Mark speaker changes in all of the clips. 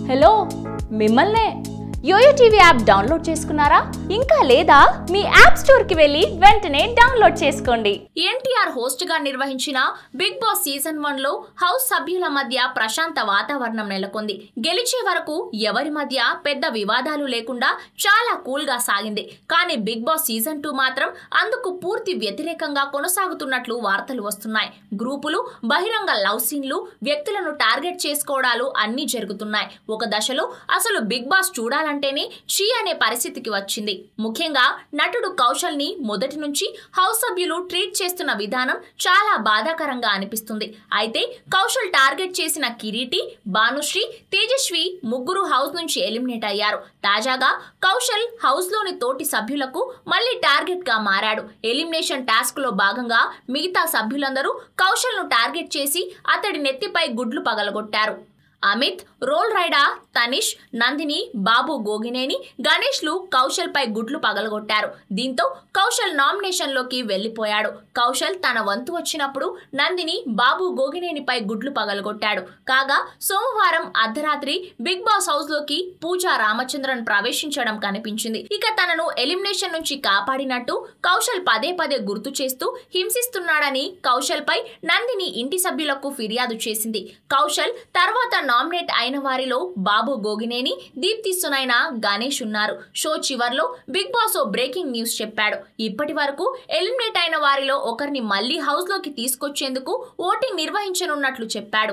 Speaker 1: hello మిమ్మల్నే yo-yo TV app download చేసుకున్నారా ఇంకా లేదా మీ యాప్ స్టోర్ కి వెళ్ళి వెంటనే డౌన్లోడ్ చేసుకోండి ఎన్టీఆర్ హోస్ట్ గా నిర్వహించిన బిగ్ బాస్ సీజన్ వన్ లో హౌస్ సభ్యుల మధ్య ప్రశాంత వాతావరణం నెలకొంది గెలిచే వరకు ఎవరి మధ్య పెద్ద వివాదాలు లేకుండా చాలా కూల్ గా సాగింది కానీ బిగ్ బాస్ సీజన్ టూ మాత్రం అందుకు పూర్తి వ్యతిరేకంగా కొనసాగుతున్నట్లు వార్తలు వస్తున్నాయి గ్రూపులు బహిరంగ లవ్ సీన్లు వ్యక్తులను టార్గెట్ చేసుకోవడాలు అన్నీ జరుగుతున్నాయి ఒక దశలో అసలు బిగ్ బాస్ చూడాలంటేనే షీ అనే పరిస్థితికి వచ్చింది ముఖ్యంగా నటుడు కౌశల్ ని మొదటి నుంచి హౌస్ సభ్యులు ట్రీట్ చేస్తున్న విధానం చాలా బాధాకరంగా అనిపిస్తుంది అయితే కౌశల్ టార్గెట్ చేసిన కిరీటి భానుశ్రీ తేజస్వి ముగ్గురు హౌస్ నుంచి ఎలిమినేట్ అయ్యారు తాజాగా కౌశల్ హౌస్ లోని తోటి సభ్యులకు మళ్ళీ టార్గెట్ గా మారాడు ఎలిమినేషన్ టాస్క్ లో భాగంగా మిగతా సభ్యులందరూ కౌశల్ ను టార్గెట్ చేసి అతడి నెత్తిపై గుడ్లు పగలగొట్టారు అమిత్ రోల్ రైడా తనిష్ నందిని బాబు గోగినేని గణేష్లు కౌశల్ పై గుడ్లు పగలగొట్టారు దీంతో కౌశల్ నామినేషన్ లోకి వెళ్లిపోయాడు కౌశల్ తన వంతు వచ్చినప్పుడు నందిని బాబు గోగినేనిపై గుడ్లు పగలగొట్టాడు కాగా సోమవారం అర్ధరాత్రి బిగ్ బాస్ హౌస్ లోకి పూజా రామచంద్రన్ ప్రవేశించడం కనిపించింది ఇక తనను ఎలిమినేషన్ నుంచి కాపాడినట్టు కౌశల్ పదే పదే గుర్తు చేస్తూ హింసిస్తున్నాడని కౌశల్ పై నందిని ఇంటి సభ్యులకు ఫిర్యాదు చేసింది కౌశల్ తర్వాత నామినేట్ అయిన వారిలో బాబు గోగినేని దీప్తి సునైన గణేష్ ఉన్నారు షో చివర్లో బిగ్ బాస్ ఓ బ్రేకింగ్ న్యూస్ చెప్పాడు ఇప్పటి వరకు ఎలిమినేట్ అయిన వారిలో ఒకరిని మళ్లీ హౌస్ లోకి తీసుకొచ్చేందుకు ఓటింగ్ నిర్వహించనున్నట్లు చెప్పాడు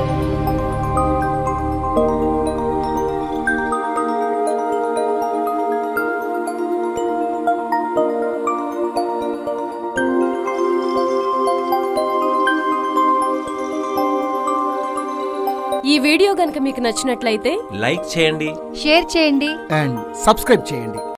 Speaker 2: ఈ వీడియో గనుక మీకు నచ్చినట్లయితే
Speaker 3: లైక్ చేయండి
Speaker 4: షేర్ చేయండి
Speaker 5: అండ్ సబ్స్క్రైబ్ చేయండి